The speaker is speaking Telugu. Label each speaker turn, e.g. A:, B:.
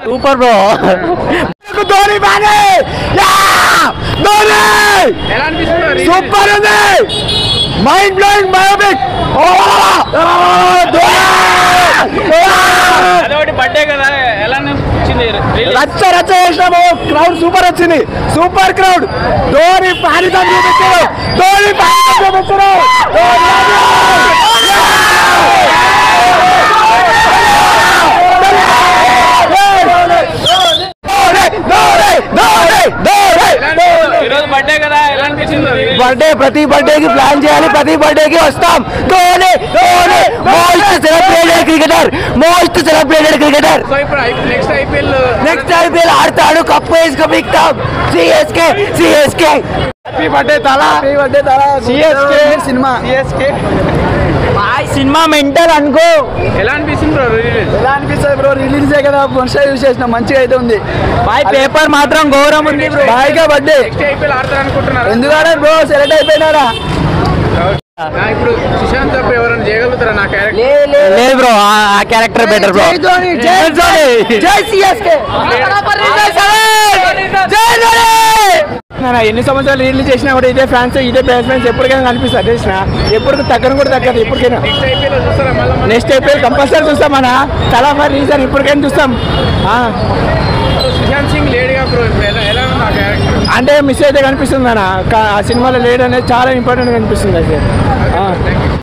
A: సూపర్ బ్రో ధోని బానే ధోని
B: ఎలా అనిపిస్తుంది
A: సూపర్ ఉంది మైండ్ బ్లోయింగ్ బయోపిక్
B: అదొకటి బర్త్డే కదా ఎలా అనిపించింది రిలీజ్
A: రచ్చ రచ్చ చేసినాము క్రౌడ్ సూపర్ వచ్చింది సూపర్ క్రౌడ్ ధోని పానితం చూపించారు ధోని పానితం చూపించారు
B: ఈరోజు బర్త్డే కదా ఎలా అనిపించింది release?
A: బర్త్డే ప్రతి బర్త్డేకి ప్లాన్ చేయాలి ప్రతి బర్త్డేకి వస్తాం Dhoni Dhoni most celebrated cricketer most celebrated cricketer
B: so ఇప్పుడు నెక్స్ట్ ఐపీఎల్
A: నెక్స్ట్ ఐపీఎల్ ఆడతాడు కప్పు వేసుకుపిస్తాం CSK CSK happy birthday Thala happy birthday Thala CSK cinema CSK cinema mental అనుకో
B: ఎలా అనిపిస్తుంది బ్రో రిలీజ్
A: ఎలా అనిపిస్తుంది బ్రో రిలీజ్ కదా ఫస్ట్ యూజ్ చేసిన మంచిగా అయితే ఉంది బాయ్ పేపర్ మాత్రం ఘోరం ఉంది బ్రో బాయ్గా బర్త్డే
B: నెక్స్ట్ ఐపీఎల్ ఆడతారు అనుకుంటున్నారు
A: ఎందుకంటే బ్రో సెలెక్ట్ అయిపోయినారా
B: ఇప్పుడు సుశాంత్ తప్ప ఎవరైనా చేయగలుగుతారా నా క్యారెక్టర్
A: లేదు బ్రో ఆ క్యారెక్టర్ బెటర్ బ్రో జై ధోని జై సిఎస్కే జై ధోని ఎన్ని సంవత్సరాలు రిలీజ్ చేసినా కూడా ఇదే ఫ్యాన్స్ ఇదే బ్యాట్స్ ఫ్యాన్స్ ఎప్పటికైనా కనిపిస్తారు చేసిన ఎప్పుడు తగ్గను కూడా తగ్గదు ఎప్పటికైనా
B: నెక్స్ట్ ఐపీఎల్ చూస్తారా మళ్ళీ
A: నెక్స్ట్ ఐపీఎల్ కంపల్సరీ చూస్తాం మన చాలా ఫర్ రీజన్ ఇప్పటికైనా చూస్తాం ఆ,
B: సుశాంత్ సింగ్ లేడుగా బ్రో ఇప్పుడు ఎలా ఎలా ఉంది ఆ క్యారెక్టర్
A: అంటే మిస్ అయితే కనిపిస్తుంది మన ఆ సినిమాలో లేడ్ అనేది చాలా ఇంపార్టెంట్ కనిపిస్తుంది అయితే ఆ.